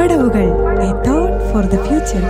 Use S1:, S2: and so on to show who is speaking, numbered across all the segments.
S1: പടവുകൾ a thought for the future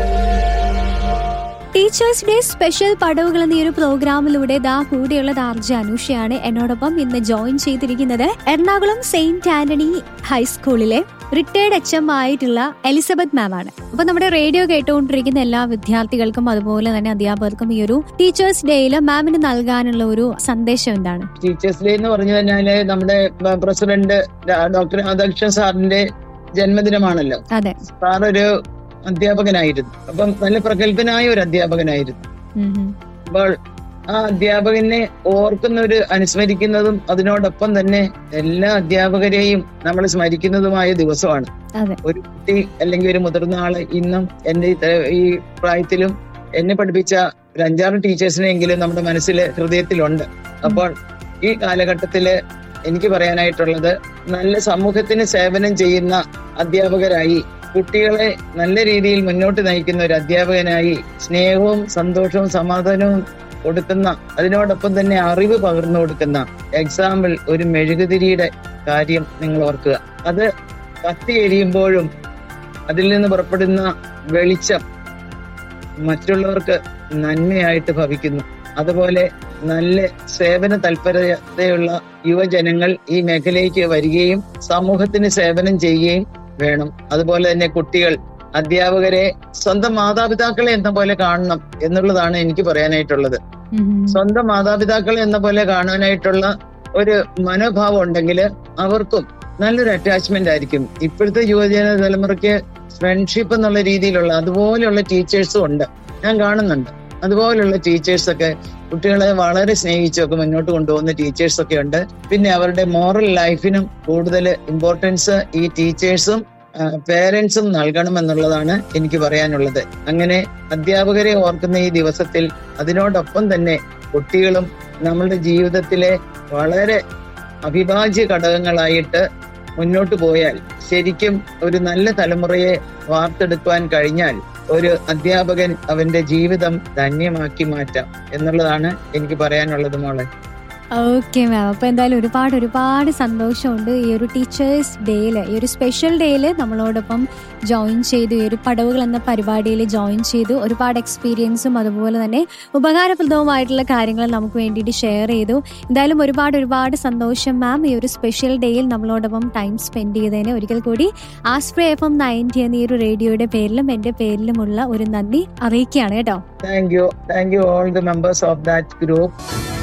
S2: teachers day special പടവുകൾ എന്ന ഈ ഒരു പ്രോഗ്രാമിലൂടെ ദാ കൂടെയുള്ളത് ആർജ അനുഷയാണ് എന്നോടൊപ്പം ഇന്ന് ജോയിൻ ചെയ്തിരിക്കുന്നത് എറണാകുളം സെയിന്റ് ആന്റണി ഹൈസ്കൂളിലെ റിട്ടയർഡ് എച്ച് എം ആയിട്ടുള്ള എലിസബത്ത് മാം ആണ് അപ്പൊ നമ്മുടെ റേഡിയോ കേട്ടുകൊണ്ടിരിക്കുന്ന എല്ലാ വിദ്യാർത്ഥികൾക്കും അതുപോലെ തന്നെ അധ്യാപകർക്കും ഈ ഒരു ടീച്ചേഴ്സ് ഡേയിൽ മാമിന് നൽകാനുള്ള ഒരു സന്ദേശം എന്താണ്
S3: ടീച്ചേഴ്സ് ഡേ എന്ന് പറഞ്ഞു കഴിഞ്ഞാല് നമ്മുടെ ബ- പ്രസിഡന്റ് ഡ- ഡോക്ടർ രാധാകൃഷ്ണൻ സാറിന്റെ ജന്മദിനമാണല്ലോ
S2: അതെ
S3: സാർ ഒരു അധ്യാപകനായിരുന്നു അപ്പം നല്ല പ്രഗത്ഭനായ ഒരു അധ്യാപകനായിരുന്നു
S2: ഉം ഉം.
S3: അപ്പോൾ ആ അധ്യാപകനെ ഓർക്കുന്നൊരു അനുസ്മരിക്കുന്നതും അതിനോടൊപ്പം തന്നെ എല്ലാ അധ്യാപകരെയും നമ്മൾ സ്മരിക്കുന്നതുമായ ദിവസമാണ്
S2: അതെ.
S3: ഒരു കുട്ടി അല്ലെങ്കിൽ ഒരു മുതിർന്ന ആള് ഇന്നും എന്റെ ഈ ത- ഈ പ്രായത്തിലും എന്നെ പഠിപ്പിച്ച ഒരു അഞ്ചാറ് ടീച്ചേഴ്സിനെങ്കിലും നമ്മുടെ മനസ്സിൽ ഹൃദയത്തിലുണ്ട് അപ്പോൾ ഈ കാലഘട്ടത്തില് എനിക്ക് പറയാനായിട്ടുള്ളത് നല്ല സമൂഹത്തിന് സേവനം ചെയ്യുന്ന അധ്യാപകരായി കുട്ടികളെ നല്ല രീതിയിൽ മുന്നോട്ട് നയിക്കുന്ന ഒരു അധ്യാപകനായി സ്നേഹവും സന്തോഷവും സമാധാനവും കൊടുക്കുന്ന അതിനോടൊപ്പം തന്നെ അറിവ് പകർന്നു കൊടുക്കുന്ന എക്സാമ്പിൾ ഒരു മെഴുകുതിരിയുടെ കാര്യം നിങ്ങൾ ഓർക്കുക അത് കത്തി എരിയുമ്പോഴും അതിൽ നിന്ന് പുറപ്പെടുന്ന വെളിച്ചം മറ്റുള്ളവർക്ക് നന്മയായിട്ട് ഭവിക്കുന്നു അതുപോലെ നല്ല സേവന തൽപരതയുള്ള യുവജനങ്ങൾ ഈ മേഖലയ്ക്ക് വരികയും സമൂഹത്തിന് സേവനം ചെയ്യുകയും വേണം അതുപോലെ തന്നെ കുട്ടികൾ അധ്യാപകരെ സ്വന്തം മാതാപിതാക്കളെ എന്ന പോലെ കാണണം എന്നുള്ളതാണ് എനിക്ക് പറയാനായിട്ടുള്ളത്
S2: ഉം ഉം.
S3: സ്വന്തം മാതാപിതാക്കളെ എന്ന പോലെ കാണാനായിട്ടുള്ള ഒരു മനോഭാവം ഉണ്ടെങ്കിൽ അവർക്കും നല്ലൊരു അറ്റാച്ച്മെന്റ് ആയിരിക്കും ഇപ്പോഴത്തെ യുവജന തലമുറയ്ക്ക് ഫ്രണ്ട്ഷിപ്പ് എന്നുള്ള രീതിയിലുള്ള അതുപോലെയുള്ള ടീച്ചേഴ്സും ഉണ്ട് ഞാൻ കാണുന്നുണ്ട് അതുപോലുള്ള ടീച്ചേഴ്സ് ഒക്കെ കുട്ടികളെ വളരെ സ്നേഹിച്ചൊക്കെ മുന്നോട്ട് കൊണ്ടുപോകുന്ന ടീച്ചേഴ്സ് ഒക്കെ ഉണ്ട് പിന്നെ അവരുടെ മോറൽ ലൈഫിനും കൂടുതൽ ഇമ്പോർട്ടൻസ് ഈ ടീച്ചേഴ്സും പേരൻസും നൽകണം എന്നുള്ളതാണ് എനിക്ക് പറയാനുള്ളത് അങ്ങനെ അധ്യാപകരെ ഓർക്കുന്ന ഈ ദിവസത്തിൽ അതിനോടൊപ്പം തന്നെ കുട്ടികളും നമ്മളുടെ ജീവിതത്തിലെ വളരെ അവിഭാജ്യ ഘടകങ്ങളായിട്ട് മുന്നോട്ട് പോയാൽ ശരിക്കും ഒരു നല്ല തലമുറയെ വാർത്തെടുക്കുവാൻ കഴിഞ്ഞാൽ ഒരു അധ്യാപകൻ അവന്റെ ജീവിതം ധന്യമാക്കി മാറ്റാം എന്നുള്ളതാണ് എനിക്ക് പറയാനുള്ളത് മോളെ
S2: ഓക്കെ മാം അപ്പൊ എന്തായാലും ഒരുപാട് ഒരുപാട് സന്തോഷമുണ്ട് ഈ ഒരു ടീച്ചേഴ്സ് ഡേയിൽ ഈ ഒരു സ്പെഷ്യൽ ഡേയിൽ നമ്മളോടൊപ്പം ജോയിൻ ചെയ്തു ഈ ഒരു പടവുകൾ എന്ന പരിപാടിയിൽ ജോയിൻ ചെയ്തു ഒരുപാട് എക്സ്പീരിയൻസും അതുപോലെ തന്നെ ഉപകാരപ്രദവുമായിട്ടുള്ള കാര്യങ്ങൾ നമുക്ക് വേണ്ടിയിട്ട് ഷെയർ ചെയ്തു എന്തായാലും ഒരുപാട് ഒരുപാട് സന്തോഷം മാം ഈ ഒരു സ്പെഷ്യൽ ഡേയിൽ നമ്മളോടൊപ്പം ടൈം സ്പെൻഡ് ചെയ്തതിന് ഒരിക്കൽ കൂടി ആസ്പ്രേ എഫ് എം നയൻറ്റി എന്ന ഈ ഒരു റേഡിയോയുടെ പേരിലും എന്റെ പേരിലുമുള്ള ഒരു നന്ദി അറിയിക്കുകയാണ് കേട്ടോ
S3: thank you thank you all the members of that group